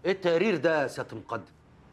ايه التقرير ده يا سياده المقدم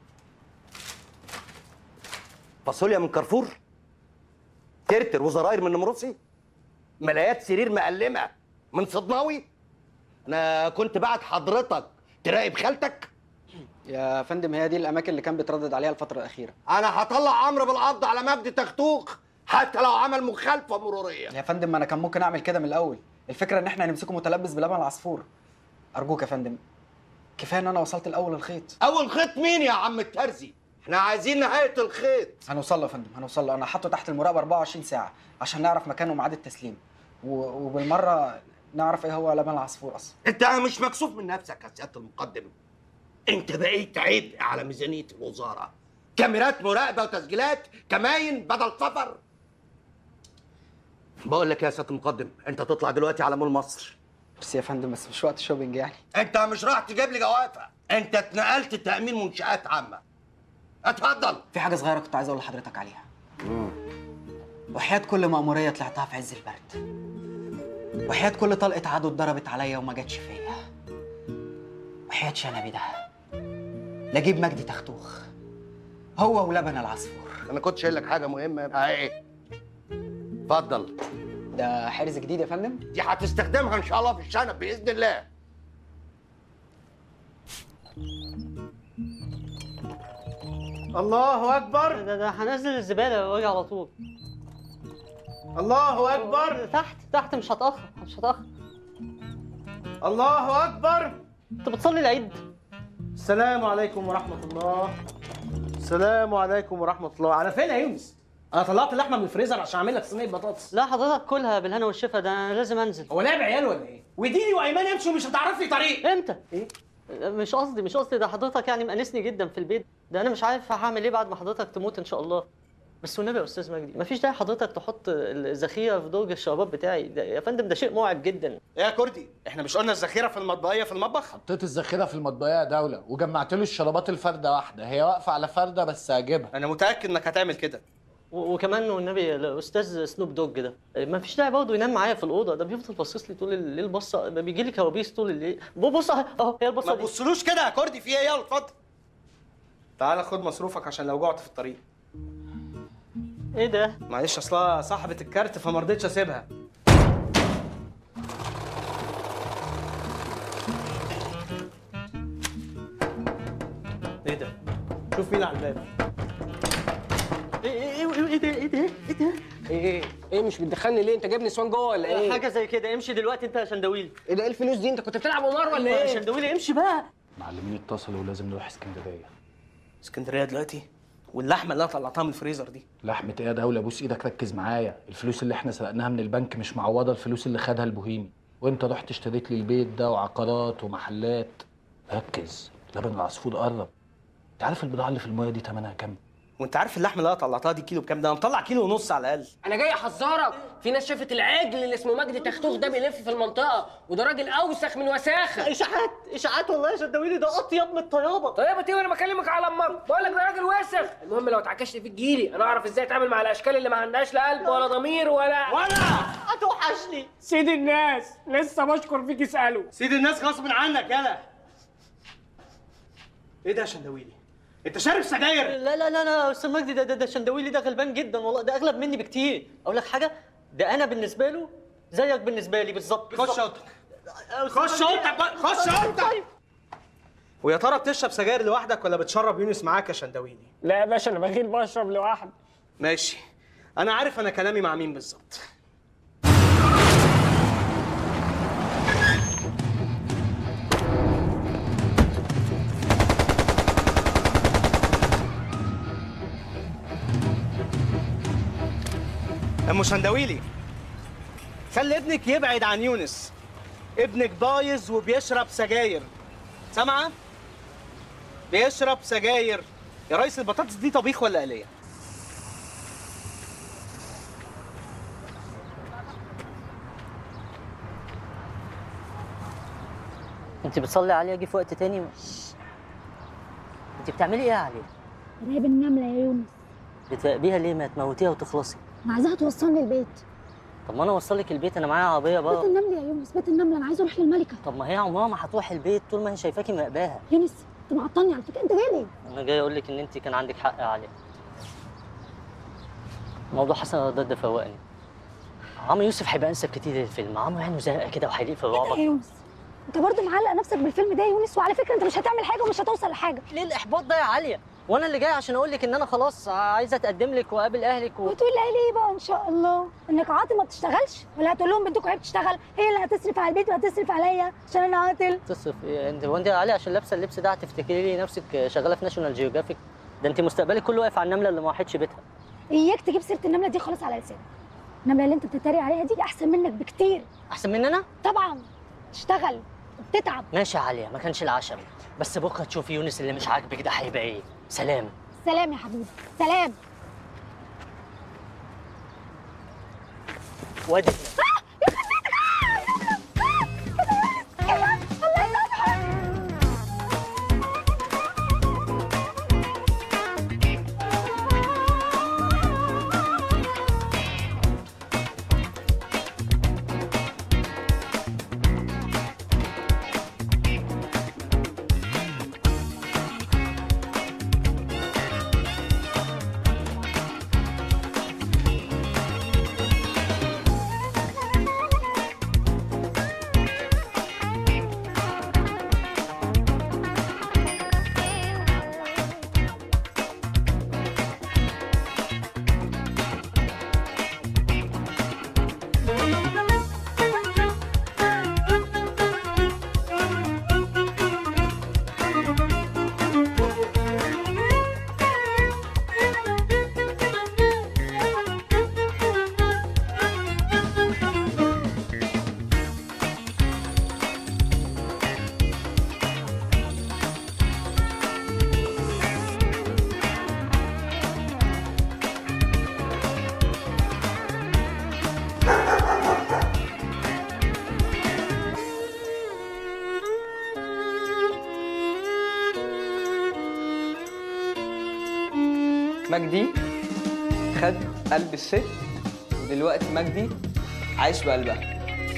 فاصوليا من كارفور ترتر وزراير من نمرسي ملايات سرير مقلمه من صدناوي انا كنت بعت حضرتك تراقب خالتك يا فندم هي دي الاماكن اللي كان بيتردد عليها الفتره الاخيره انا هطلع امر بالقبض على مجدي تختوخ حتى لو عمل مخالفه مروريه يا فندم ما انا كان ممكن اعمل كده من الاول الفكره ان احنا هنمسكه متلبس بلبن العصفور ارجوك يا فندم كفايه ان انا وصلت الاول الخيط اول خيط مين يا عم الترزي احنا عايزين نهايه الخيط هنوصل له يا فندم هنوصل له انا حاطه تحت المراقبه 24 ساعه عشان نعرف مكانه وميعاد التسليم و... وبالمره نعرف ايه هو لبن العصفور اصلا انت مش مكسوف من نفسك يا سياده المقدم انت بقيت عبء على ميزانيه الوزاره كاميرات مراقبه وتسجيلات كماين بدل سفر بقول لك يا سياده المقدم انت تطلع دلوقتي على مول مصر بس يا فندم بس مش وقت شوبينج يعني انت مش راح تجيب لي جوافه انت اتنقلت تامين منشات عامه اتفضل في حاجه صغيره كنت عايز اقول لحضرتك عليها وحياة كل مأمورية طلعتها في عز البرد وحياة كل طلقة عدو اتضربت عليا وما جاتش فيا وحياة شنبي ده لجيب مجدي تختوخ هو ولبن العصفور انا كنت شايل لك حاجه مهمه اهي اتفضل ده حرز جديد يا فندم دي هتستخدمها ان شاء الله في الشنب باذن الله الله اكبر ده ده هنزل الزباله واجي على طول الله اكبر تحت تحت مش هتاخر مش هتاخر الله اكبر انت بتصلي العيد السلام عليكم ورحمه الله السلام عليكم ورحمه الله على فين يا يونس انا طلعت اللحمه من الفريزر عشان اعمل لك صينيه بطاطس لا حضرتك كلها بالهنا والشفا ده انا لازم انزل هو لعب عيال ولا ايه وديني وايمان يمشوا مش هتعرف لي طريق امتى ايه مش قصدي مش قصدي ده حضرتك يعني مأنسني جدا في البيت ده انا مش عارف هعمل ايه بعد ما حضرتك تموت ان شاء الله بس والنبي يا استاذ مجدي مفيش داعي حضرتك تحط الذخيره في درج الشرابات بتاعي ده يا فندم ده شيء مرعب جدا يا كردي احنا مش قلنا الذخيره في المطبخيه في المطبخ حطيت الذخيره في المطبخيه يا دوله وجمعت له الشرابات الفرده واحده هي واقفه على فرده بس هجيبها انا متاكد انك هتعمل كده و- وكمان والنبي الاستاذ سنوب دوج ده ما فيش داعي برضه ينام معايا في الاوضه ده بيفضل باصص لي طول الليل بصه ده بيجي لي كوابيس طول الليل بص اهو أهو، هي ما البصه دي تبصلوش كده يا كردي في ايه يلا اتفضل تعال خد مصروفك عشان لو جعت في الطريق ايه ده معلش اصلها صاحبه الكارت فما رضيتش اسيبها ايه ده شوف مين على الباب ايه ايه ايه ايه ده ايه ده ايه ده ايه ايه مش بتدخلني ليه انت جايب نسوان جوه ولا ايه حاجه زي كده امشي دلوقتي انت يا شندويل ايه ده ايه الفلوس دي انت كنت بتلعب قمار ولا يا ايه شندويل امشي بقى معلمين اتصلوا ولازم نروح اسكندريه اسكندريه دلوقتي واللحمه اللي انا طلعتها من الفريزر دي لحمه ايه يا دوله بوس ايدك ركز معايا الفلوس اللي احنا سرقناها من البنك مش معوضه الفلوس اللي خدها البوهيمي وانت رحت اشتريت لي البيت ده وعقارات ومحلات ركز لبن العصفور قرب انت عارف البضاعه اللي في المايه دي ثمنها كام وانت عارف اللحمه اللي انا طلعتها دي كيلو بكام ده انا مطلع كيلو ونص على الاقل انا جاي احذرك في ناس شافت العجل اللي اسمه مجدي تختوخ ده بيلف في المنطقه وده راجل اوسخ من وساخه اشاعات اشاعات والله يا شندويلي ده اطيب من الطيابه طيب ايه وانا بكلمك على امك بقول لك ده راجل وسخ المهم لو اتعكشت فيك جيلي انا اعرف ازاي اتعامل مع الاشكال اللي ما عندهاش لا قلب ولا ضمير ولا ولا هتوحشني سيد الناس لسه بشكر فيك اساله سيد الناس غصب عنك يلا ايه ده يا شندويلي انت شارب سجاير لا لا لا لا استاذ مجدي ده ده, ده شندويلي ده غلبان جدا والله ده اغلب مني بكتير اقول لك حاجه ده انا بالنسبه له زيك بالنسبه لي بالظبط خش بالظبط. اوضتك يا أستاذ خش مجدي. اوضتك بقى، خش طيب، اوضتك. طيب. ويا ترى بتشرب سجاير لوحدك ولا بتشرب يونس معاك يا شندويلي لا يا باشا انا بغير بشرب لوحدي ماشي انا عارف انا كلامي مع مين بالظبط ام شندويلي خلي ابنك يبعد عن يونس ابنك بايظ وبيشرب سجاير سامعه بيشرب سجاير يا ريس البطاطس دي طبيخ ولا قليه انت بتصلي عليه اجي في وقت تاني انت بتعملي ايه يا علي راقب النملة يا يونس بتراقبيها ليه ما تموتيها وتخلصي أنا عايزاها توصلني البيت طب ما انا اوصلك البيت انا معايا عربيه بيت بقى النمل يا يونس بيت النملة أنا عايزة أروح للملكة طب ما هي عمرها ما هتروح البيت طول ما هي شايفاكي مراقباها يونس كنت معطلني على فكره انت جاي ليه؟ انا جاي اقول لك ان انت كان عندك حق يا عليا موضوع حسن الرداد ده فوقني عمرو يوسف هيبقى انسب كتير للفيلم عمرو عينه زرقاء كده وهيليق في ايه الرعب يا يونس انت برضه معلق نفسك بالفيلم ده يا يونس وعلى فكره انت مش هتعمل حاجه ومش هتوصل لحاجه ليه الاحباط ده يا عليا وانا اللي جاي عشان اقول لك ان انا خلاص عايزه اتقدم لك واقابل اهلك و... وتقول لها ليه بقى ان شاء الله انك عاطل ما بتشتغلش ولا هتقول لهم بنتكم هي بتشتغل هي اللي هتصرف على البيت وهتصرف عليا عشان انا عاطل تصرف ايه انت هو انت يا علي عشان لابسه اللبس ده هتفتكري لي نفسك شغاله في ناشونال جيوغرافيك ده انت مستقبلك كله واقف على النمله اللي ما راحتش بيتها اياك تجيب سيره النمله دي خالص على لسانك النمله اللي انت بتتريق عليها دي احسن منك بكتير احسن مننا طبعا تشتغل وبتتعب ماشي يا عليا ما كانش العشم بس بكره تشوفي يونس اللي مش عاجبك ده هيبقى ايه سلام سلام يا حبيبي سلام وادي مجدي خد قلب الست ودلوقتي مجدي عايش بقلبها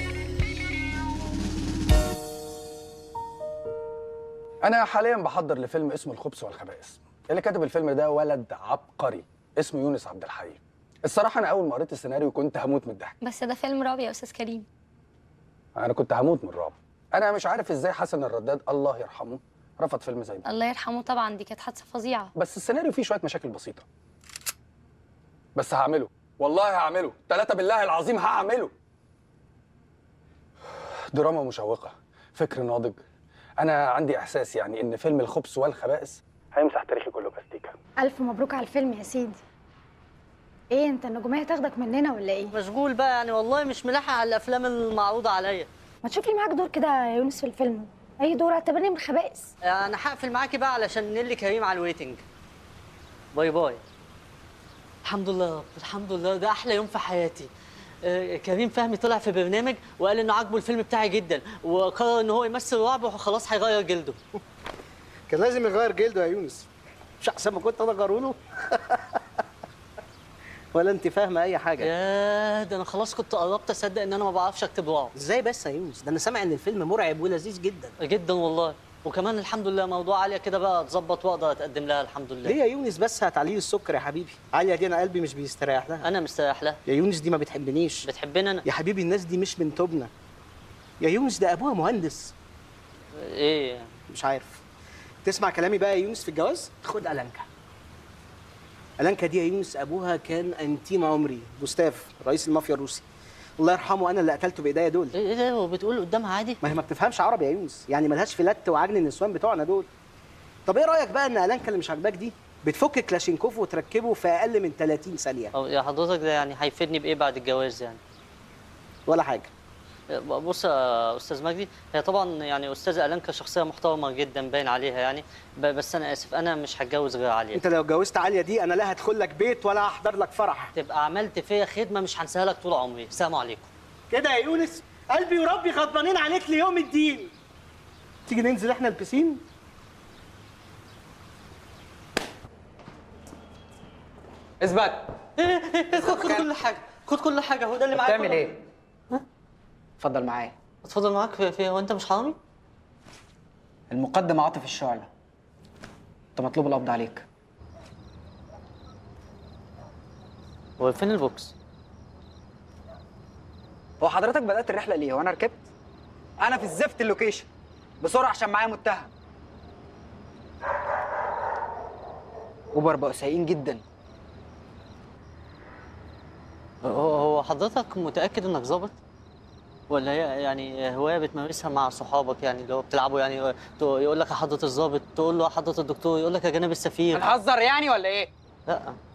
انا حاليا بحضر لفيلم اسمه الخبث والخبائث اللي كاتب الفيلم ده ولد عبقري اسمه يونس عبد الحي الصراحه انا اول ما قريت السيناريو كنت هموت من الضحك بس ده فيلم رعب يا استاذ كريم انا كنت هموت من الرعب انا مش عارف ازاي حسن الرداد الله يرحمه رفض فيلم زي ده الله يرحمه طبعا دي كانت حادثه فظيعه بس السيناريو فيه شويه مشاكل بسيطه بس هعمله والله هعمله ثلاثة بالله العظيم هعمله دراما مشوقة فكر ناضج أنا عندي إحساس يعني إن فيلم الخبث والخبائث هيمسح تاريخي كله باستيكا الف مبروك على الفيلم يا سيدي ايه انت النجوميه هتاخدك مننا ولا ايه مشغول بقى يعني والله مش ملاحق على الافلام المعروضه عليا ما تشوف لي معاك دور كده يا يونس في الفيلم اي دور اعتبرني من الخبائث انا هقفل معاكي بقى علشان نيلي كريم على الويتنج باي باي الحمد لله يا رب الحمد لله ده احلى يوم في حياتي آه، كريم فهمي طلع في برنامج وقال انه عاجبه الفيلم بتاعي جدا وقرر ان هو يمثل رعب وخلاص هيغير جلده كان لازم يغير جلده يا يونس مش احسن ما كنت انا جاروله ولا انت فاهمه اي حاجه يا ده انا خلاص كنت قربت اصدق ان انا ما بعرفش اكتب رعب ازاي بس يا يونس ده انا سامع ان الفيلم مرعب ولذيذ جدا جدا والله وكمان الحمد لله موضوع عاليه كده بقى اتظبط واقدر اتقدم لها الحمد لله ليه يا يونس بس هتعليل السكر يا حبيبي عاليه دي انا قلبي مش بيستريح لها انا مستريح لها يا يونس دي ما بتحبنيش بتحبني انا يا حبيبي الناس دي مش من توبنا يا يونس ده ابوها مهندس ايه مش عارف تسمع كلامي بقى يا يونس في الجواز خد ألانكا ألانكا دي يا يونس أبوها كان أنتيم عمري جوستاف رئيس المافيا الروسي الله يرحمه أنا اللي قتلته بإيديا دول ايه إيه ده وبتقول قدامها عادي ما هي ما بتفهمش عربي يا يونس يعني ملهاش في لت وعجن النسوان بتوعنا دول طب ايه رايك بقى ان ألانكا اللي مش عاجباك دي بتفك كلاشينكوف وتركبه في اقل من 30 ثانيه أو يا حضرتك ده يعني هيفيدني بايه بعد الجواز يعني ولا حاجه بص يا استاذ مجدي هي طبعا يعني استاذه الانكا شخصيه محترمه جدا باين عليها يعني ب- بس انا اسف انا مش هتجوز غير عليا انت لو اتجوزت عاليه دي انا لا هدخل لك بيت ولا هحضر لك فرح تبقى عملت فيا خدمه مش هنساها لك طول عمري سلام عليكم كده يا يونس قلبي وربي غضبانين عليك ليوم الدين تيجي ننزل احنا البسين اثبت خد خد كل حاجه خد كل حاجه هو ده اللي معاك بتعمل ايه؟ اتفضل معايا اتفضل معاك في, في هو انت مش حرامي المقدم عاطف الشعلة انت مطلوب القبض عليك هو فين البوكس؟ هو حضرتك بدات الرحله ليه وانا ركبت انا في الزفت اللوكيشن بسرعه عشان معايا متهم اوبر بقوا سايقين جدا هو هو حضرتك متأكد إنك ظابط؟ ولا هي يعني هواية بتمارسها مع صحابك يعني اللي هو بتلعبوا يعني يقول لك يا حضرة الظابط تقول له يا حضرة الدكتور يقول لك يا جناب السفير هنهزر يعني ولا ايه لا